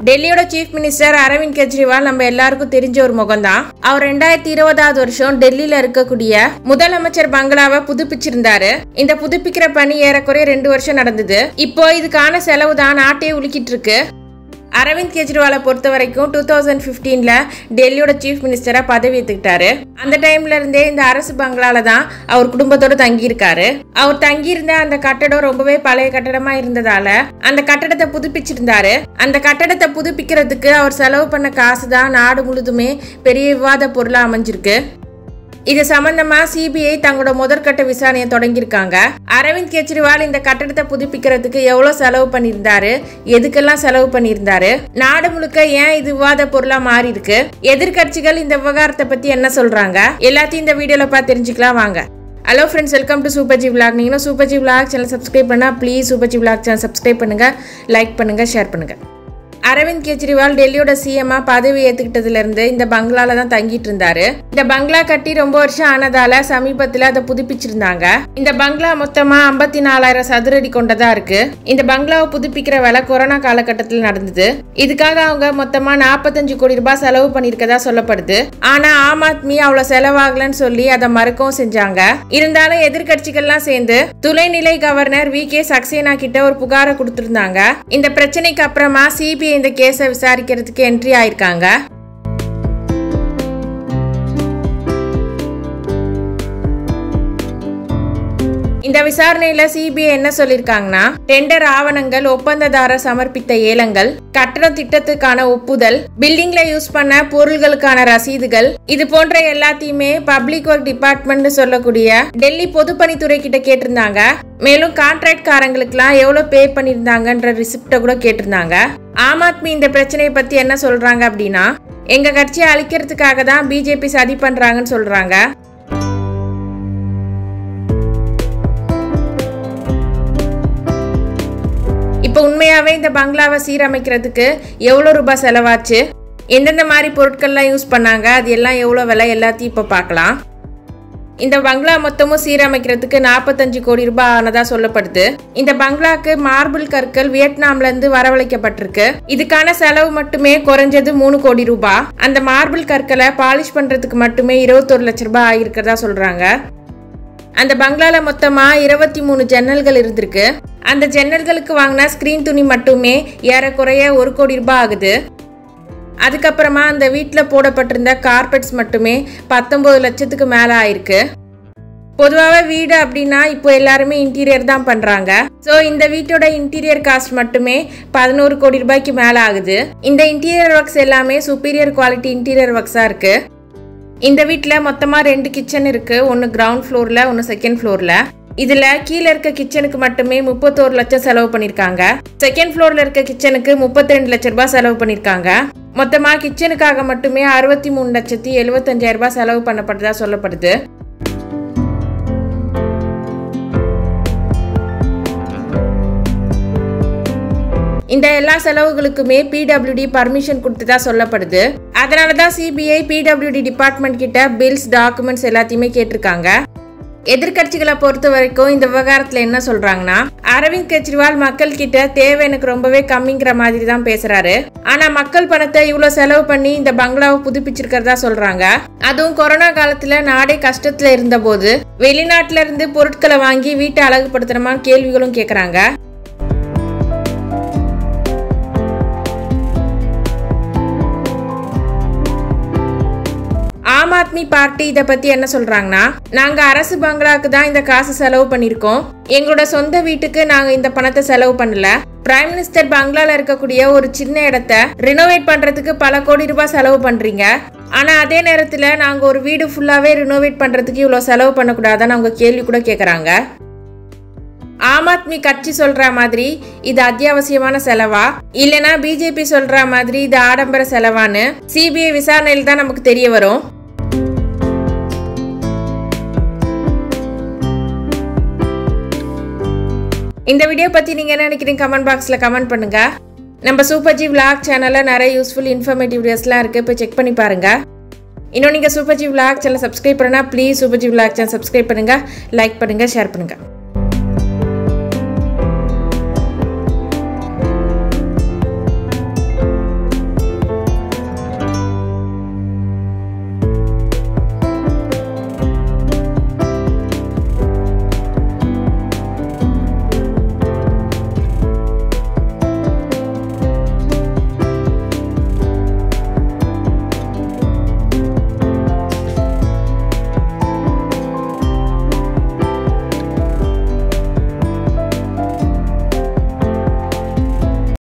டெல்லியோட chief minister Arvind Kejriwal நம்ம எல்லாருக்கும் தெரிஞ்ச ஒரு முகம் தான் அவர் ரெண்டாயிரத்தி இருபதாவது வருஷம் டெல்லியில இருக்கக்கூடிய முதலமைச்சர் பங்களாவை புதுப்பிச்சிருந்தாரு இந்த புதுப்பிக்கிற பணி ஏறக்குறைய ரெண்டு வருஷம் நடந்தது இப்போ இதுக்கான செலவு தான் நாட்டையே உலுக்கிட்டு இருக்கு அரவிந்த் கெஜ்ரிவாலை பொறுத்த வரைக்கும் டூ தௌசண்ட் ஃபிஃப்டீனில் டெல்லியோட சீஃப் மினிஸ்டராக பதவி ஏற்றுக்கிட்டாரு அந்த டைம்ல இருந்தே இந்த அரசு பங்களால தான் அவர் குடும்பத்தோட தங்கியிருக்காரு அவர் தங்கியிருந்த அந்த கட்டடம் ரொம்பவே பழைய கட்டடமா இருந்ததால அந்த கட்டடத்தை புதுப்பிச்சிருந்தாரு அந்த கட்டடத்தை புதுப்பிக்கிறதுக்கு அவர் செலவு பண்ண காசு தான் நாடு முழுதுமே பெரிய விவாத பொருளாக அமைஞ்சிருக்கு இது சம்பந்தமா சிபிஐ தங்களோட முதற்கட்ட விசாரணையை தொடங்கியிருக்காங்க அரவிந்த் கெஜ்ரிவால் இந்த கட்டடத்தை புதுப்பிக்கிறதுக்கு எவ்வளவு செலவு பண்ணியிருந்தாரு எதுக்கெல்லாம் செலவு பண்ணியிருந்தாரு நாடு முழுக்க ஏன் இது விவாத பொருளா மாறி இருக்கு எதிர்கட்சிகள் இந்த விவகாரத்தை பத்தி என்ன சொல்றாங்க எல்லாத்தையும் இந்த வீடியோல பார்த்து தெரிஞ்சுக்கலாம் வாங்க hello friends welcome to super G vlog நீங்களும் super G vlog channel subscribe பண்ணால் please super G vlog channel subscribe பண்ணுங்க லைக் பண்ணுங்க ஷேர் பண்ணுங்க அரவிந்த் கெஜ்ரிவால் டெல்லியோட சிஎம்மா பதவி ஏத்துக்கிட்டதுல இருந்து இந்த பங்களால தான் தங்கிட்டு இருந்தாரு இந்த பங்களா கட்டி ரொம்ப வருஷம் ஆனதால சமீபத்துல அதை புதுப்பிச்சிருந்தாங்க இந்த பங்களா மொத்தமா ஐம்பத்தி நாலாயிரம் சதுரடி கொண்டதா இருக்கு இந்த பங்களாவை புதுப்பிக்கிற வேலை கொரோனா காலகட்டத்தில் நடந்தது இதுக்காக அவங்க மொத்தமா நாற்பத்தஞ்சு கோடி ரூபாய் செலவு பண்ணிருக்கதா சொல்லப்படுது ஆனா ஆம் ஆத்மி அவ்வளவு செலவாகலன்னு சொல்லி அதை மறுக்கவும் செஞ்சாங்க இருந்தாலும் எதிர்கட்சிகள்லாம் சேர்ந்து துணைநிலை கவர்னர் வி கே சக்சேனா கிட்ட ஒரு புகாரை கொடுத்திருந்தாங்க இந்த பிரச்சனைக்கு அப்புறமா சிபிஐ இந்த கேஸை விசாரிக்கிறதுக்கு என்ட்ரி ஆயிருக்காங்க இந்த விசாரணையில சிபிஐ என்ன சொல்லிருக்காங்கன்னா டெண்டர் ஆவணங்கள் ஒப்பந்ததாரர் சமர்ப்பித்த ஏலங்கள் கட்டட திட்டத்துக்கான ஒப்புதல் பில்டிங்ல யூஸ் பண்ண பொருள்களுக்கான ரசீதுகள் இது போன்ற எல்லாத்தையுமே பப்ளிக் ஒர்க் டிபார்ட்மெண்ட் சொல்லக்கூடிய டெல்லி பொதுப்பணித்துறை கிட்ட கேட்டிருந்தாங்க மேலும் கான்ட்ராக்ட் காரங்களுக்குலாம் எவ்வளவு பே பண்ணியிருந்தாங்கன்ற ரிசிப்ட கூட கேட்டிருந்தாங்க ஆம் ஆத்மி இந்த பிரச்சனையை பத்தி என்ன சொல்றாங்க அப்படின்னா எங்க கட்சியை அழிக்கிறதுக்காக தான் பிஜேபி சதி பண்றாங்கன்னு சொல்றாங்க இப்போ உண்மையாவே இந்த பங்களாவை சீரமைக்கிறதுக்கு எவ்வளோ ரூபாய் செலவாச்சு எந்தெந்த மாதிரி பொருட்கள்லாம் யூஸ் பண்ணாங்க அது எல்லாம் எவ்வளோ விலை எல்லாத்தையும் இப்போ பார்க்கலாம் இந்த பங்களா மொத்தமும் சீரமைக்கிறதுக்கு நாற்பத்தஞ்சு கோடி ரூபாய் ஆனதா சொல்லப்படுது இந்த பங்களாக்கு மார்பிள் கற்கள் வியட்நாம்ல இருந்து வரவழைக்கப்பட்டிருக்கு இதுக்கான செலவு மட்டுமே குறைஞ்சது மூணு கோடி ரூபாய் அந்த மார்பிள் கற்களை பாலிஷ் பண்றதுக்கு மட்டுமே இருபத்தொரு லட்ச ரூபாய் ஆகிருக்கிறதா சொல்றாங்க அந்த பங்களால மொத்தமா இருபத்தி மூணு ஜன்னல்கள் இருந்திருக்கு அந்த ஜன்னல்களுக்கு வாங்கின ஸ்கிரீன் துணி மட்டுமே ஏறக்குறைய ஒரு கோடி ரூபாய் ஆகுது அதுக்கப்புறமா அந்த வீட்டில் போடப்பட்டிருந்த கார்பெட்ஸ் மட்டுமே பத்தொன்பது லட்சத்துக்கு மேலே ஆயிருக்கு பொதுவாகவே வீடு அப்படின்னா இப்போ எல்லாருமே இன்டீரியர் தான் பண்ணுறாங்க ஸோ இந்த வீட்டோட இன்டீரியர் காஸ்ட் மட்டுமே பதினோரு கோடி ரூபாய்க்கு மேலே ஆகுது இந்த இன்டீரியர் ஒர்க்ஸ் எல்லாமே சுப்பீரியர் குவாலிட்டி இன்டீரியர் ஒர்க்ஸாக இருக்குது இந்த வீட்டில் மொத்தமாக ரெண்டு கிச்சன் இருக்குது ஒன்று கிரவுண்ட் ஃப்ளோரில் ஒன்று செகண்ட் ஃப்ளோரில் இதில் கீழே இருக்க கிச்சனுக்கு மட்டுமே முப்பத்தோரு லட்சம் செலவு பண்ணியிருக்காங்க செகண்ட் ஃப்ளோரில் இருக்க கிச்சனுக்கு முப்பத்தி ரெண்டு லட்ச ரூபாய் செலவு பண்ணியிருக்காங்க மொத்தமாக கிச்சனுக்காக மட்டுமே அறுபத்தி மூணு லட்சத்தி எழுபத்தஞ்சாயிரம் ரூபாய் செலவு பண்ணப்பட்டதா சொல்லப்படுது இந்த எல்லா செலவுகளுக்குமே பிடபிள்யூடி பர்மிஷன் கொடுத்ததா சொல்லப்படுது அதனால தான் சிபிஐ பிடபிள்யூடி டிபார்ட்மெண்ட் கிட்ட பில்ஸ் டாக்குமெண்ட்ஸ் எல்லாத்தையுமே கேட்டிருக்காங்க எதிர்கட்சிகளை பொறுத்த வரைக்கும் இந்த விவகாரத்துல என்ன சொல்றாங்கன்னா அரவிந்த் கெஜ்ரிவால் மக்கள் கிட்ட தேவை எனக்கு ரொம்பவே கம்மிங்கிற மாதிரி தான் பேசுறாரு ஆனா மக்கள் பணத்தை இவ்வளவு செலவு பண்ணி இந்த பங்களாவை புதுப்பிச்சிருக்கிறதா சொல்றாங்க அதுவும் கொரோனா காலத்துல நாடே கஷ்டத்துல இருந்த போது வெளிநாட்டுல இருந்து பொருட்களை வாங்கி வீட்டை அழகுபடுத்தணுமா கேள்விகளும் கேக்குறாங்க ஆம் ஆத்மி பார்ட்டி இதை பத்தி என்ன சொல்றாங்கன்னா நாங்க அரசு பங்களாக்கு தான் இந்த காசு செலவு பண்ணிருக்கோம் எங்களோட சொந்த வீட்டுக்கு நாங்க இந்த பணத்தை செலவு பண்ணல பிரைம் மினிஸ்டர் பங்களால இருக்கக்கூடிய ஒரு சின்ன இடத்த ரினோவேட் பண்றதுக்கு பல கோடி ரூபாய் செலவு பண்றீங்க ஆனா அதே நேரத்துல நாங்க ஒரு வீடு ஃபுல்லாவே ரினோவேட் பண்றதுக்கு இவ்வளவு செலவு பண்ணக்கூடாதான்னு அவங்க கேள்வி கூட கேக்குறாங்க ஆம் ஆத்மி கட்சி சொல்ற மாதிரி இது அத்தியாவசியமான செலவா இல்லனா பிஜேபி சொல்ற மாதிரி இது ஆடம்பர செலவான்னு சிபிஐ விசாரணையில் தான் நமக்கு தெரிய வரும் இந்த வீடியோ பத்தி நீங்க என்ன நினைக்கிறீங்க கமெண்ட் பாக்ஸ்ல கமெண்ட் பண்ணுங்க நம்ம சூப்பர் ஜி விளாக் சேனல்ல நிறைய யூஸ்ஃபுல் இன்ஃபர்மேட்டிவ் வீடியோஸ்லாம் இருக்கு போய் செக் பண்ணி பாருங்க இன்னும் நீங்க super G vlog channel subscribe பண்ணா please super G vlog channel subscribe பண்ணுங்க லைக் பண்ணுங்க ஷேர் பண்ணுங்க